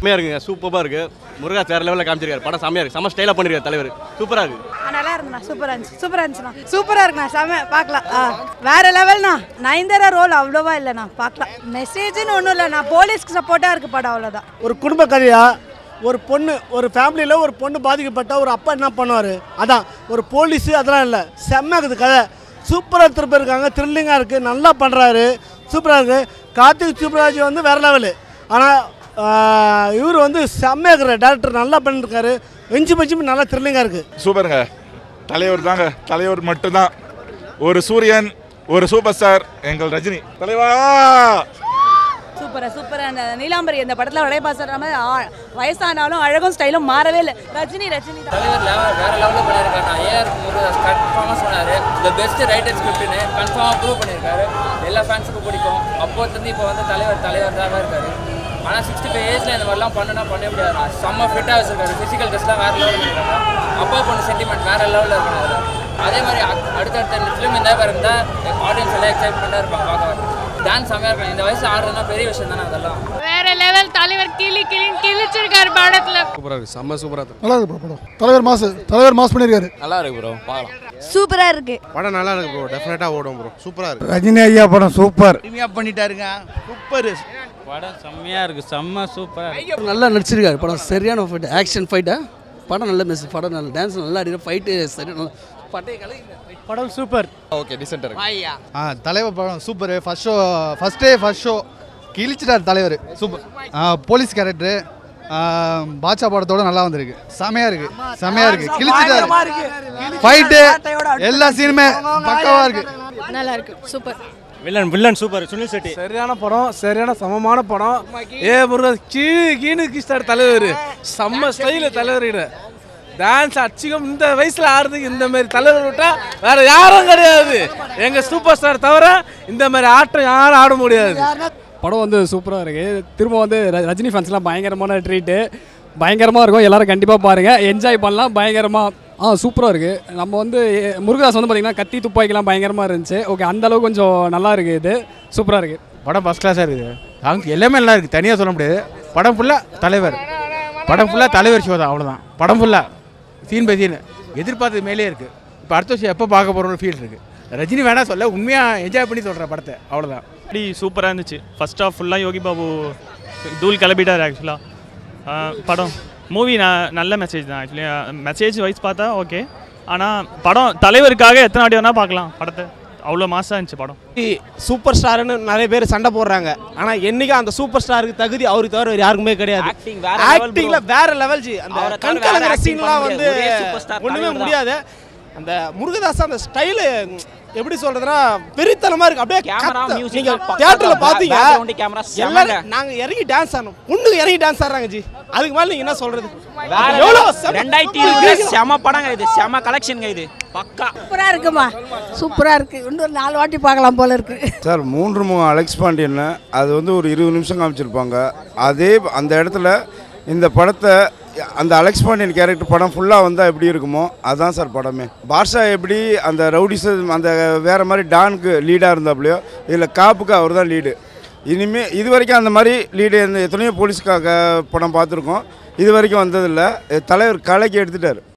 செம்மையாக இருக்குங்க சூப்பராக இருக்கு முருகா வேறு லெவலில் காமிச்சிருக்காரு படம் செம்மையாக இருக்கு செம்ம ஸ்டைலாக பண்ணிருக்காரு தலைவர் சூப்பராக இருக்கு நல்லா இருக்குண்ணா சூப்பராக இருந்துச்சு சூப்பராக இருந்துச்சுண்ணா சூப்பராக இருக்குண்ணா செம பார்க்கலாம் ஆ வேற லெவல்ண்ணா நயன்தாரா ரோல் அவ்வளோவா இல்லைண்ணா பார்க்கலாம் மெசேஜ்னு ஒன்றும் இல்லைண்ணா போலீஸ்க்கு சப்போர்ட்டாக இருக்கு படம் அவ்வளோதான் ஒரு குடும்ப கதையா ஒரு பொண்ணு ஒரு ஃபேமிலியில் ஒரு பொண்ணு பாதிக்கப்பட்ட ஒரு அப்பா என்ன பண்ணுவார் அதான் ஒரு போலீஸு அதெல்லாம் இல்லை செம்ம இருக்குது கதை சூப்பராக திருப்பி இருக்காங்க த்ரில்லிங்காக இருக்குது நல்லா பண்ணுறாரு சூப்பராக இருக்குது கார்த்திக் சூப்பராஜ் வந்து வேறு லெவலு ஆனால் இவர் வந்து செம்மையாக இருக்கிற டேரக்டர் நல்லா பண்ணியிருக்காரு வெஞ்சு பஞ்சு நல்லா த்ரில்லிங்காக இருக்குது சூப்பருங்க தலைவர் தாங்க தலைவர் மட்டும்தான் ஒரு சூரியன் ஒரு சூப்பர் ஸ்டார் எங்கள் ரஜினி தலைவா சூப்பராக சூப்பராக அந்த நீலாம்பரி அந்த படத்தில் உடைய பாசுற மாதிரி ஆ- வயசானாலும் அழகும் ஸ்டைலும் மாறவே இல்லை ரஜினி ரஜினி தான் தலைவர் level- வேற லெவலில் பண்ணியிருக்காரு நான் ஏஆர் முருகதாஸ் கன்ஃபார்மாக சொன்னார் த பெஸ்ட் ரைட்டர் ஸ்கிரிப்ட்னு கன்ஃபார்மாக ப்ரூவ் பண்ணியிருக்காரு எல்லா ஃபேன்ஸுக்கும் பிடிக்கும் அப்போத்துலேருந்து இப்போ வந்து தலைவர் தலைவர் தான் இருக்காரு ஆனால் சிக்ஸ்டி ஃபைவ் ஏஜில் இந்த மாதிரிலாம் பண்ணுனா பண்ண முடியாது நான் செம்ம ஃபிட்டாக வச்சிருக்காரு ஃபிசிக்கல் டெஸ்ட்லாம் வேறு லெவலில் இருக்காங்க அப்பா பொண்ணு சென்டிமெண்ட் வேறு லெவலில் இருக்கணும் அதில் அதே மாதிரி அக்- அடுத்தடுத்த ஃபிலிம் இந்த மாதிரி இருந்தால் ஆடியன்ஸ் எல்லாம் எக்ஸைட்மெண்ட்டாக இருப்பாங்க பார்க்க டான்ஸ் செம்மையாக இருக்கும் இந்த வயசு ஆடுறதுனா பெரிய விஷயம் தானே அதெல்லாம் வேற லெவல் தலைவர் கிளி கிளி கிழிச்சிருக்காரு படத்துல சூப்பராக இருக்கு செம்ம சூப்பராக இருக்கு நல்லா இருக்கு bro படம் தலைவர் மாசு தலைவர் மாஸ் பண்ணியிருக்காரு நல்லா இருக்கு ப்ரோ பார்க்கலாம் சூப்பராக இருக்கு படம் நல்லா இருக்கு ப்ரோ டெஃபினட்டாக ஓடும் ப்ரோ சூப்பராக இருக்கு ரஜினி ஐயா படம் சூப்பர் அருமையாக பண்ணிட்டாருங்க சூப்பர் படம் செம்மையாக இருக்குது செம்ம சூப்பராக நல்லா நடிச்சிருக்காரு படம் சரியான ஃபைட் ஆக்ஷன் ஃபைட்டா படம் நல்ல மெசேஜ் படம் நல்ல டான்ஸ் நல்லா அடிக்கிற ஃபைட்டு சரி நல்லா பட்டைய கலை படம் சூப்பர் ஓகே டீசெண்டாக இருக்கு ஆ தலைவர் படம் super first show first day first show கிழிச்சிட்டார் தலைவர் சூப்பர் ஆ போலீஸ் கேரக்டர் பாட்சா படத்தோட நல்லா வந்திருக்கு செமையா இருக்கு செமையா இருக்கு கிழிச்சிட்டாரு ஃபைட்டு எல்லா சீனுமே பக்காவா இருக்கு நல்லா இருக்கு super villain villain super Sunil Shetty சரியான படம் சரியான சமமான படம் ஏ முருகன் கீ கீனு கிஸ்டார் தலைவர் செம்ம ஸ்டைலு தலைவர் டான்ஸ் அச்சிகம் இந்த வயசுல ஆடுறதுக்கு இந்த மாதிரி தலைவர் விட்டா வேற யாரும் கிடையாது எங்க சூப்பர் ஸ்டார் தவிர இந்த மாதிரி ஆட்டம் யாரும் ஆட முடியாது படம் வந்து சூப்பராக இருக்குது திரும்ப வந்து ர- ரஜினி ஃபேன்ஸ்லாம் பயங்கரமான ட்ரீட்டு பயங்கரமாக இருக்கும் எல்லாரும் கண்டிப்பாக பாருங்கள் என்ஜாய் பண்ணலாம் பயங்கரமாக ஆ சூப்பராக இருக்குது நம்ம வந்து எ- முருகதாஸ் வந்து பார்த்திங்கன்னா கத்தி துப்பாக்கிலாம் பயங்கரமாக இருந்துச்சு ஓகே அந்த அளவுக்கு கொஞ்சம் நல்லா இருக்குது இது சூப்பராக இருக்குது படம் ஃபர்ஸ்ட் கிளாஸாக இருக்குது சாங்ஸ் எல்லாமே நல்லா இருக்குது தனியாக சொல்ல முடியாது படம் ஃபுல்லாக தலைவர் படம் ஃபுல்லாக தலைவர் ஷோ தான் அவ்வளோதான் படம் ஃபுல்லாக சீன் பை சீன் எதிர்பார்த்தது மேலே இருக்குது இப்போ அடுத்த வருஷம் எப்போ பார்க்க போகிறோம்னு ஃபீல் இருக்குது ரஜினி வேணா சொல்ல உண்மையாக என்ஜாய் பண்ணி சொல்கிற படத்தை அவ்வளோதான் அப்படி சூப்பராக இருந்துச்சு ஃபர்ஸ்ட் ஆஃப் ஃபுல்லாக யோகி பாபு தூள் கிளப்பிட்டார் ஆக்சுவலாக படம் மூவி நான் நல்ல மெசேஜ் தான் ஆக்சுவலி மெசேஜ் வைஸ் பார்த்தா ஓகே ஆனால் படம் தலைவருக்காக எத்தனை வாட்டி வேணால் பார்க்கலாம் படத்தை அவ்வளோ மாசாக இருந்துச்சு படம் சூப்பர் ஸ்டார்னு நிறைய பேர் சண்டை போடுறாங்க ஆனால் என்னைக்கு அந்த சூப்பர் ஸ்டாருக்கு தகுதி அவருக்கு தவிர வேறு யாருக்குமே கிடையாது ஆக்டிங் வேற ஆக்டிங்ல வேற லெவல் ஜி அந்த அவரை தவிர கண்கலங்கிற வேற acting சீன்லாம் பண்ண வந்து முடியாது. ஒரே superstar ஒண்ணுமே தலைவர் தான். முடியாது அந்த முருகதாஸ் அந்த ஸ்டைலு எப்படி சொல்றதுன்னா பெரித்தனமா இருக்கு அப்படியே Camera, கத்த- music நீங்க பக்காவா தியேட்டர்ல இருக்கும். பாத்தீங்க background camera செமங்க. எல்லாரும் நாங்க இறங்கி டான்ஸ் ஆடணும் பொண்ணுங்க இறங்கி டான்ஸ் ஆடுறாங்க ஜி அதுக்கு மேல நீங்க என்ன சொல்றது வேற எவ்வளவு செம- ரெண்டாயிரத்தி இருபது செம படங்க இது செம கலெக்ஷனுங்க இது பக்கா சூப்பராக இருக்குமா சூப்பராக இருக்கு இன்னொரு நாலு வாட்டி பார்க்கலாம் போல இருக்கு சார் மூன்று மூணு அலெக்ஸ் பாண்டியன் அது வந்து ஒரு இருபது நிமிஷம் காமிச்சிருப்பாங்க அதே அந்த இடத்துல இந்த படத்தை அந்த அலெக்ஸ் பாண்டியன் கேரக்டர் படம் ஃபுல்லாக வந்தால் எப்படி இருக்குமோ அதுதான் சார் படமே பாஷா எப்படி அந்த ரவுடிசம் அந்த வேறு மாதிரி டானுக்கு லீடாக இருந்தாப்லையோ இதில் காப்புக்கு அவர் தான் லீடு இனிமேல் இது வரைக்கும் அந்த மாதிரி லீடு எத்தனையோ போலீஸ்க்காக படம் பார்த்துருக்கோம் இது வரைக்கும் வந்ததில்லை தலைவர் கலைக்கு எடுத்துட்டார்